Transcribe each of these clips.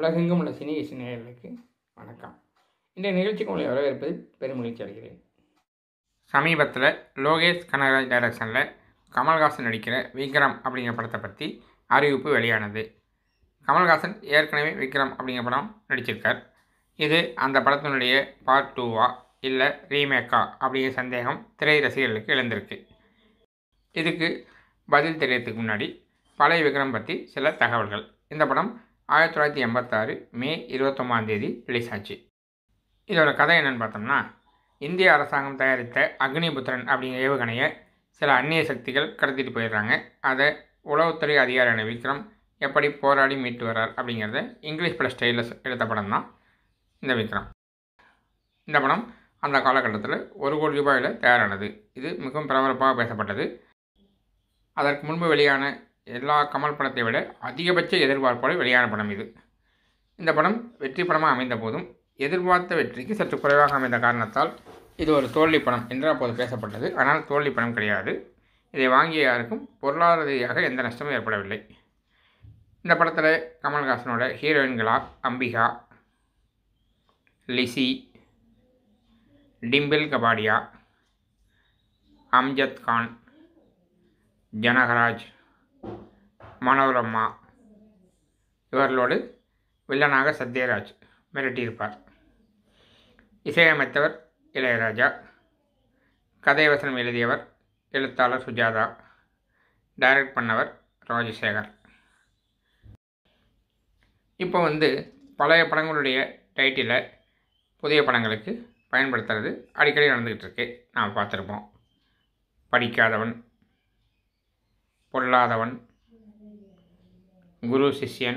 உலகெங்கும் உள்ள சினி இசை நேயர்களுக்கு வணக்கம் இன்றைய நிகழ்ச்சிக்கு உங்களை வரவேற்பதில் பெருமகிழ்ச்சி அடைகிறேன் சமீபத்தில் லோகேஷ் கனகராஜ் டைரக்ஷனில் கமல்ஹாசன் நடிக்கிற விக்ரம் அப்படிங்கிற படத்தை பற்றி அறிவிப்பு வெளியானது கமல்ஹாசன் ஏற்கனவே விக்ரம் அப்படிங்கிற படம் நடிச்சிருக்கார் இது அந்த படத்தினுடைய பார்ட் டூவா இல்லை ரீமேக்கா அப்படிங்கிற சந்தேகம் திரை ரசிகர்களுக்கு எழுந்திருக்கு இதுக்கு பதில் தெரியறதுக்கு முன்னாடி பழைய விக்ரம் பற்றி சில தகவல்கள் இந்த படம் ஆயிரத்தி தொள்ளாயிரத்தி எண்பத்தாறு மே இருபத்தொம்பதாம் தேதி ரிலீஸ் ஆச்சு இதோட கதை என்னன்னு பார்த்தோம்னா இந்திய அரசாங்கம் தயாரித்த அக்னிபுத்திரன் அப்படிங்கிற ஏவுகணையை சில அந்நிய சக்திகள் கடத்திட்டு போயிடுறாங்க அதை உளவுத்துறை அதிகாரியான விக்ரம் எப்படி போராடி மீட்டு வர்றார் அப்படிங்கிறத இங்கிலீஷ் பட ஸ்டைலில் எடுத்த படம் தான் இந்த விக்ரம் இந்த படம் அந்த காலகட்டத்தில் ஒரு கோடி ரூபாயில் தயாரானது இது மிகவும் பரபரப்பாக பேசப்பட்டது அதற்கு முன்பு வெளியான எல்லா கமல் படத்தை விட அதிகபட்ச எதிர்பார்ப்போடு வெளியான படம் இது இந்த படம் வெற்றி படமாக அமைந்த போதும் எதிர்பார்த்த வெற்றிக்கு சற்று குறைவாக அமைந்த காரணத்தால் இது ஒரு தோல்வி படம் என்று அப்போது பேசப்பட்டது ஆனால் தோல்வி படம் கிடையாது இதை வாங்கிய யாருக்கும் பொருளாதார ரீதியாக எந்த நஷ்டமும் ஏற்படவில்லை இந்த படத்தில் கமல்ஹாசனோட ஹீரோயின்களா அம்பிகா லிசி டிம்பிள் கபாடியா அம்ஜத் கான் ஜனகராஜ் மனோரமா இவர்களோடு வில்லனாக சத்யராஜ் மிரட்டியிருப்பார் இசையமைத்தவர் இளையராஜா கதை வசனம் எழுதியவர் எழுத்தாளர் சுஜாதா டைரக்ட் பண்ணவர் ராஜசேகர் இப்போ வந்து பழைய படங்களுடைய டைட்டிலை புதிய படங்களுக்கு பயன்படுத்துறது அடிக்கடி நடந்துக்கிட்டு இருக்கு நாம் பார்த்துருப்போம் படிக்காதவன் பொல்லாதவன் குரு சிஷ்யன்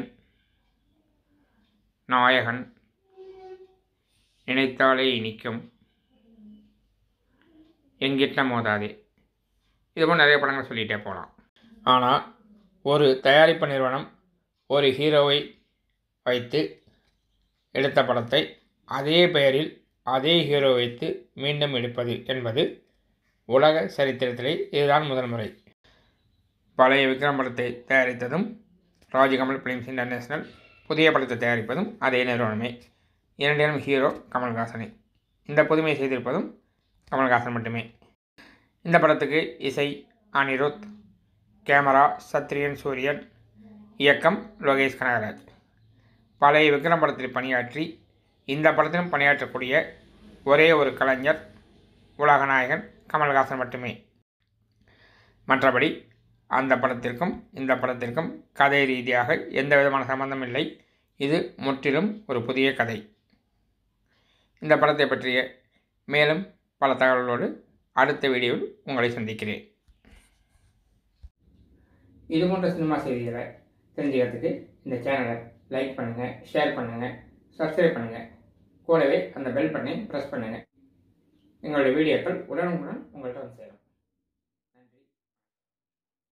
நாயகன் நினைத்தாலே இனிக்கும் எங்கிட்ட மோதாதே இது போல் நிறைய படங்கள் சொல்லிகிட்டே போகலாம் ஆனால் ஒரு தயாரிப்பு நிறுவனம் ஒரு ஹீரோவை வைத்து எடுத்த படத்தை அதே பெயரில் அதே ஹீரோ வைத்து மீண்டும் எடுப்பது என்பது உலக சரித்திரத்திலே இதுதான் முதல் முறை பழைய விக்ரம் படத்தை தயாரித்ததும் ராஜ்கமல் ஃபிலிம்ஸ் இன்டர்நேஷனல் புதிய படத்தை தயாரிப்பதும் அதே நிறுவனமே இரண்டிலும் ஹீரோ கமல்ஹாசனே இந்த புதுமையை செய்திருப்பதும் கமல்ஹாசன் மட்டுமே இந்த படத்துக்கு இசை அனிருத் கேமரா சத்ரியன் சூரியன் இயக்கம் லோகேஷ் கனகராஜ் பழைய விக்ரம் படத்தில் பணியாற்றி இந்த படத்திலும் பணியாற்றக்கூடிய ஒரே ஒரு கலைஞர் உலகநாயகன் கமல்ஹாசன் மட்டுமே மற்றபடி அந்த படத்திற்கும் இந்த படத்திற்கும் கதை ரீதியாக எந்த விதமான சம்பந்தம் இல்லை இது முற்றிலும் ஒரு புதிய கதை இந்த படத்தை பற்றிய மேலும் பல தகவல்களோடு அடுத்த வீடியோவில் உங்களை சந்திக்கிறேன் இது போன்ற சினிமா செய்திகளை தெரிஞ்சுக்கிறதுக்கு இந்த சேனலை லைக் பண்ணுங்கள் ஷேர் பண்ணுங்கள் சப்ஸ்கிரைப் பண்ணுங்கள் கூடவே அந்த பெல் பட்டனை ப்ரெஸ் பண்ணுங்கள் எங்களுடைய வீடியோக்கள் உடனுக்குடன் உங்கள்கிட்ட வந்து சேரும்